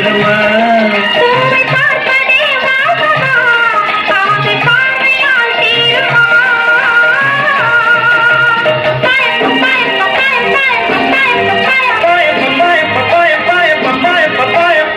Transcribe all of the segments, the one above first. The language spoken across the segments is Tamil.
தீருமா பூவை பார்ப்பதே வாசமா ஆசை பார்வையால் தீருமா பயப்ப பயப்ப பயப்ப பயப்ப பயப்ப பயப்ப பாயம் பாயம் பாயம் பாயம் பாயம்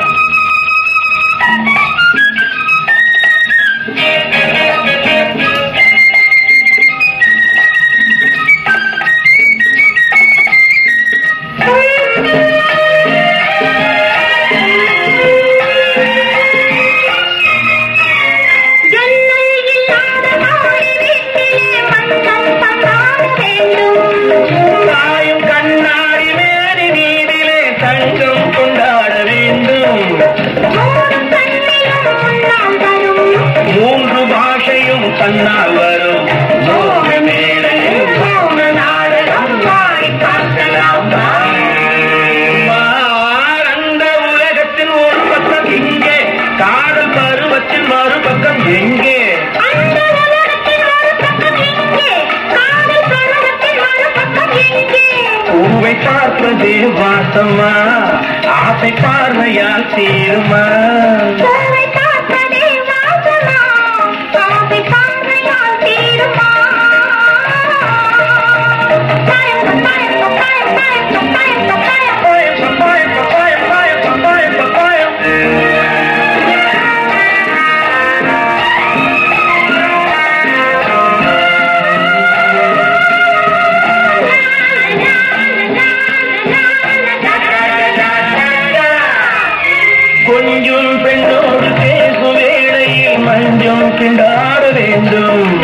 ஜன்னல் இல்லாத மாடி வீட்டிலே மஞ்சள் பந்தாட வேண்டும் தாயும் கண்ணாடி மேரி நீதிலே தங்கம் கொண்டாட வேண்டும் மூணு கண்ணிலும் முன்னால் வரும் மூன்று பாஷையும் தன்னால் வரும் மூன்று மேடையும் மூணு நாடகம் மாறி பார்க்கலாம் அந்த உலகத்தின் ஒரு பக்கம் இங்கே காதல் பருவத்தின் மறுபக்கம் எங்கே அந்த உலகத்தின் ஒரு பக்கம் எங்கே காதல் பருவத்தின் ஒரு பக்கம் எங்கே பூவை பார்ப்பதே வாசமா ஆசை பார்வையால் தீருமா பூவை பார்ப்பதே வாசமா ஆசை பார்வையால் தீருமா பயப்ப பயப்ப பயப்ப பயப்ப பயப்ப பாயம் பாயம் பாயம் பாயம் பாயம் பாயம் கொஞ்சம் பெண்ணோடு பேசும் வேளையில் மஞ்சம் திண்டாட வேண்டும்